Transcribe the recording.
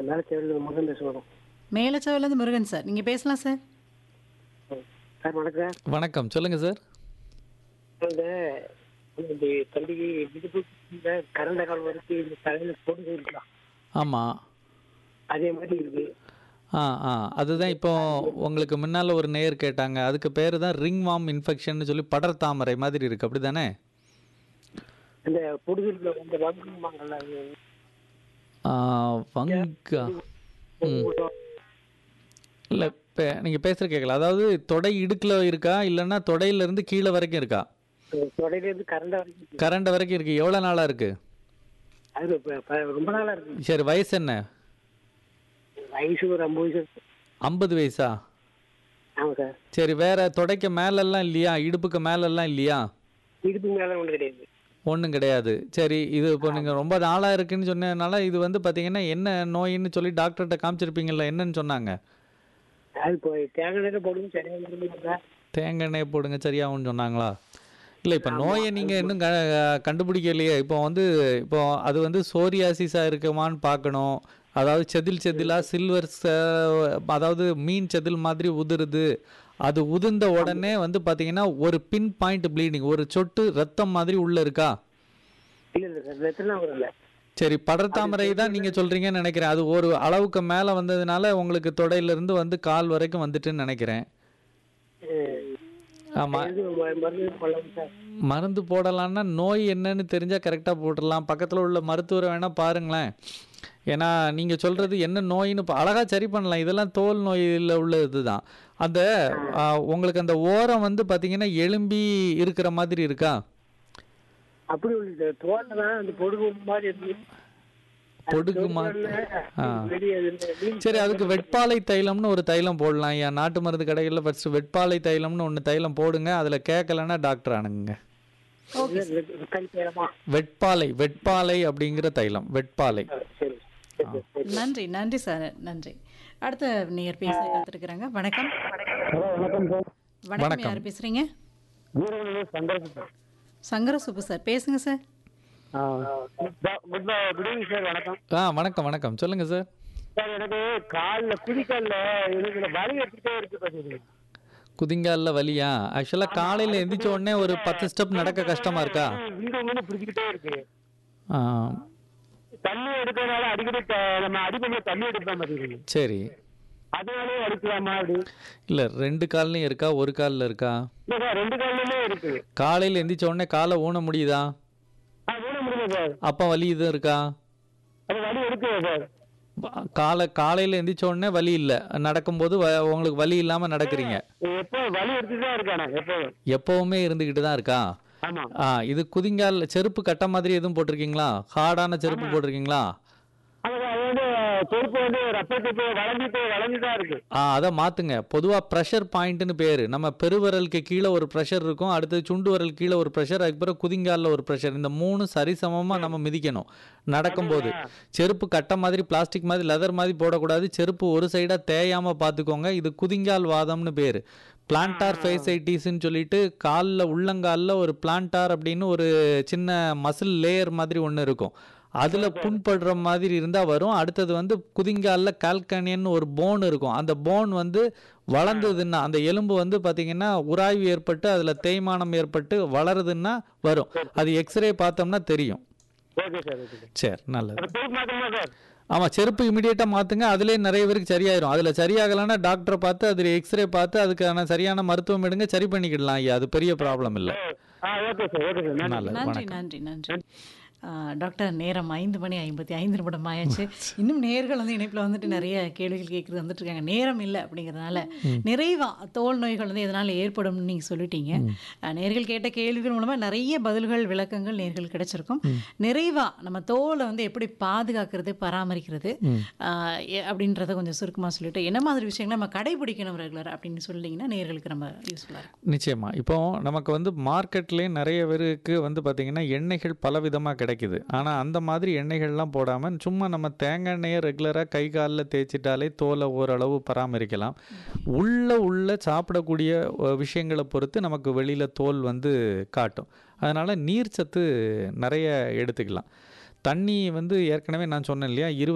மேலே சேவல் முருகன் பேசுவோம் மேலச்சோவிலேருந்து முருகன் சார் நீங்கள் பேசலாம் சார் சார் வணக்கம் வணக்கம் சொல்லுங்கள் சார் இந்த இந்த தம்பிக்கு விடுப்பு இந்த கரண்ட கால் வரைக்கும் இந்த தலையில் போட்டு இருக்கலாம் ஆமாம் அதே மாதிரி இருக்கு ஆ ஆ அதுதான் இப்போ உங்களுக்கு முன்னால் ஒரு நேயர் கேட்டாங்க அதுக்கு பேர் தான் ரிங் வாம் இன்ஃபெக்ஷன் சொல்லி படர் தாமரை மாதிரி இருக்குது அப்படி தானே இந்த பொடுகுல இந்த வங்குமாங்கல்ல அது வங்கா ம் ஊட்டம். இல்லை இப்போ நீங்கள் பேசுகிற கேட்கல அதாவது தொடை இடுக்கில் இருக்கா இல்லைன்னா தொடையிலேருந்து கீழே வரைக்கும் இருக்கா இந்த தொடையிலேருந்து கரண்ட வரைக்கும் இருக்கு. கரண்ட் வரைக்கும் இருக்குது எவ்வளோ நாளாக இருக்குது அது இப்ப- இப்ப ரொம்ப நாளா இருக்கு சரி வயசு என்ன வயசு ஒரு ஐம்பது வயசு இருக்கு. ஐம்பது வயசா ஆமா சார் சரி வேற தொடைக்கு மேலெல்லாம் இல்லையா இடுப்புக்கு மேலெல்லாம் இல்லையா இடுப்பு மேல ஒண்ணு கிடையாது ஒன்றும் கிடையாது சரி இது இப்போ நீங்கள் ரொம்ப நாளாக இருக்குன்னு சொன்னதுனால இது வந்து பார்த்தீங்கன்னா என்ன நோயின்னு சொல்லி டாக்டர்கிட்ட காமிச்சிருப்பீங்கல்ல என்னன்னு சொன்னாங்க அது இப்போ தேங்காய் நேரம் போடுங்க சரியா இருக்கு சார் தேங்காய் எண்ணெய் போடுங்க சரியாகும்னு சொன்னாங்களா இல்லை இப்போ நோயை நீங்கள் இன்னும் க கண்டுபிடிக்கலையே இப்போ வந்து இப்போ அது வந்து சோரியாசிஸாக இருக்குமான்னு பார்க்கணும் அதாவது செதில் செதிலாக சில்வர் அதாவது மீன் செதில் மாதிரி உதிருது அது உதிர்ந்த உடனே வந்து பார்த்தீங்கன்னா ஒரு பின் பாயிண்ட் ப்ளீடிங் ஒரு சொட்டு ரத்தம் மாதிரி உள்ளே இருக்கா இல்ல இல்ல சார் வெத்தலாம் வரல சரி படர்தாமரை தான் நீங்கள் சொல்கிறீங்கன்னு நினைக்கிறேன் அது ஒரு அளவுக்கு மேலே வந்ததுனால உங்களுக்கு தொடையிலிருந்து வந்து கால் வரைக்கும் வந்துட்டுன்னு நினைக்கிறேன் ஆமாம் இது ம- மருந்து போடலாம் சார் மருந்து போடலான்னா நோய் என்னன்னு தெரிஞ்சால் கரெக்டாக போட்டுடலாம் பக்கத்தில் உள்ள மருத்துவரை வேணால் பாருங்களேன் ஏன்னா நீங்கள் சொல்கிறது என்ன நோயின்னு இப்போ அழகாக சரி பண்ணலாம் இதெல்லாம் தோல் நோயில் உள்ள இதுதான் அந்த ஆ, உங்களுக்கு அந்த ஓரம் வந்து பார்த்தீங்கன்னா எலும்பி இருக்கிற மாதிரி இருக்கா அப்படி ஒண்ணு தோல்ல தான் அந்த பொடுகு மாதிரி இருக்கு பொடுகு மாதிரி ஆ வெளியே இந்த மீன் சரி அதுக்கு வெட்பாலை தைலம்னு ஒரு தைலம் போடலாம் ஏன் நாட்டு மருந்து கடைகளில் ஃபர்ஸ்ட் வெட்பாலை தைலம்னு ஒன்று தைலம் போடுங்க அதில் கேட்கலன்னா டாக்டர் அணுகுங்க வெக்காளி பேரமா வெட்பாலை வெட்பாலை அப்படிங்கிற தைலம் வெட்பாலை சரி சரி சரி நன்றி நன்றி சார் நன்றி அடுத்த நேயர் பேச காத்திருக்கிறாங்க வணக்கம் ஹலோ வணக்கம் சார் வணக்கம் யார் பேசுறீங்க வீரவனூர் சங்கரன் சார் சங்கர சுப்பு சார் பேசுங்க sir good good evening sir வணக்கம் ஆ வணக்கம் வணக்கம் சொல்லுங்கள் சார் சார் எனக்கு காலில் குதிக்காலில் எனக்கு இந்த வலி எடுத்துகிட்டே இருக்கு பார்த்தீங்க குதிங்காலில் வலியா ஆக்சுவலாக காலையில் எந்திரிச்ச உடனே ஒரு பத்து ஸ்டெப் நடக்க கஷ்டமாக இருக்கா இங்க ஒன்று பிடிச்சிக்கிட்டே இருக்கு ஆ, தண்ணி எடுக்கிறதுனால அடிக்கடி த- நம்ம அடிப்படை தண்ணி எடுப்போம் பார்த்தீங்க சரி அதனாலே அடிக்கலாமா அப்படி இல்லை ரெண்டு கால்லையும் இருக்கா ஒரு காலில் இருக்கா இல்லை சார் ரெண்டு காலிலுமே இருக்கு காலையில் எந்திரிச்ச உடனே காலை ஊன முடியுதா ஆ ஊன முடியும் சார் அப்போ வலி இது இருக்கா அது வலி இருக்கு சார் காலை காலையில் எந்திரிச்ச உடனே வலி இல்லை நடக்கும்போது வ- உங்களுக்கு வலி இல்லாமல் நடக்கிறீங்க எப்போ வலி எடுத்துட்டு தான் இருக்கானே எப்போ எப்போவுமே இருந்துக்கிட்டு தான் இருக்கா ஆமா ஆ இது குதிங்கால் செருப்பு கட்ட மாதிரி எதுவும் போட்டிருக்கீங்களா ஹார்டான செருப்பு போட்டிருக்கீங்களா அது அது வந்து செருப்பு வந்து ரத்தத்துக்கு வளைஞ்சிட்டு வளைஞ்சு தான் இருக்கு ஆ அதை மாற்றுங்க பொதுவாக ப்ரெஷர் பாயிண்ட்னு பேர் நம்ம பெருவிரலுக்கு கீழே ஒரு ப்ரெஷர் இருக்கும் அடுத்தது சுண்டு விரல் கீழே ஒரு ப்ரெஷர் அதுக்கப்புறம் குதிங்காலில் ஒரு ப்ரெஷர் இந்த மூணு சரிசமமாக நம்ம மிதிக்கணும் நடக்கும்போது செருப்பு கட்ட மாதிரி பிளாஸ்டிக் மாதிரி லெதர் மாதிரி போடக்கூடாது செருப்பு ஒரு சைடாக தேயாமல் பார்த்துக்கோங்க இது குதிங்கால் வாதம்னு பேர் பிளான்டார் ஃபேசைட்டிஸ்ன்னு சொல்லிட்டு காலில் உள்ளங்காலில் ஒரு பிளான்டார் அப்படின்னு ஒரு சின்ன மசில் லேயர் மாதிரி ஒன்று இருக்கும் அதில் புண்படுற மாதிரி இருந்தால் வரும் அடுத்தது வந்து குதிங்காலில் கால்கனியன் ஒரு போன் இருக்கும் அந்த போன் வந்து வளர்ந்ததுன்னா அந்த எலும்பு வந்து பார்த்தீங்கன்னா உராய்வு ஏற்பட்டு அதில் தேய்மானம் ஏற்பட்டு வளருதுன்னா வரும் அது எக்ஸ்ரே பார்த்தோம்னா தெரியும் ஓகே சார் ஓகே சார் சரி நல்லது அது செருப்பு மாற்றணுமா சார் ஆமாம் செருப்பு இமிடியேட்டாக மாற்றுங்க அதுலேயே நிறைய பேருக்கு சரியாயிரும் அதில் சரியாகலைன்னா டாக்டரை பார்த்து அதில் எக்ஸ்ரே பார்த்து அதுக்கான சரியான மருத்துவம் எடுங்க சரி பண்ணிக்கிடலாம் ஐயா அது பெரிய ப்ராப்ளம் இல்லை ஆ ஓகே சார் ஓகே சார் நன்றி நல்லது நன்றி வணக்கம் நன்றி நன்றி ஆ, டாக்டர் நேரம் ஐந்து மணி ஐம்பத்தி ஐந்து நிமிடம் ஆயாச்சு இன்னும் நேர்கள் வந்து இணைப்பில் வந்துட்டு நிறைய கேள்விகள் கேட்குறது வந்துட்டு இருக்காங்க நேரம் இல்லை அப்படிங்கிறதுனால நிறைவா தோல் நோய்கள் வந்து எதனால் ஏற்படும்னு நீங்கள் சொல்லிட்டீங்க ஆ, நேர்கள் கேட்ட கேள்விகள் மூலமாக நிறைய பதில்கள் விளக்கங்கள் நேர்கள் கிடைச்சிருக்கும் நிறைவா நம்ம தோலை வந்து எப்படி பாதுகாக்கிறது பராமரிக்கிறது ஆ, எ- அப்படின்றத கொஞ்சம் சுருக்கமாக சொல்லிட்டு என்ன மாதிரி விஷயங்களை நம்ம கடைபிடிக்கணும் ரெகுலர் அப்படின்னு சொல்லிட்டீங்கன்னா நேர்களுக்கு நம்ம யூஸ்ஃபுல்லாக இருக்கும் நிச்சயமா இப்போ நமக்கு வந்து மார்க்கெட்லேயே நிறைய பேருக்கு வந்து பார்த்திங்கன்னா எண்ணெய்கள் பலவிதமாக கிடைக்குது ஆனால் அந்த மாதிரி எண்ணெய்கள்லாம் போடாமல் சும்மா நம்ம தேங்காய் எண்ணெயை ரெகுலராக கை காலில் தேய்ச்சிட்டாலே தோலை ஓரளவு பராமரிக்கலாம் உள்ள உள்ள சாப்பிடக்கூடிய அஹ், விஷயங்களை பொறுத்து நமக்கு வெளியில் தோல் வந்து காட்டும் அதனால் நீர் சத்து நிறைய எடுத்துக்கலாம் தண்ணி வந்து ஏற்கனவே நான் சொன்னேன் இல்லையா இருபது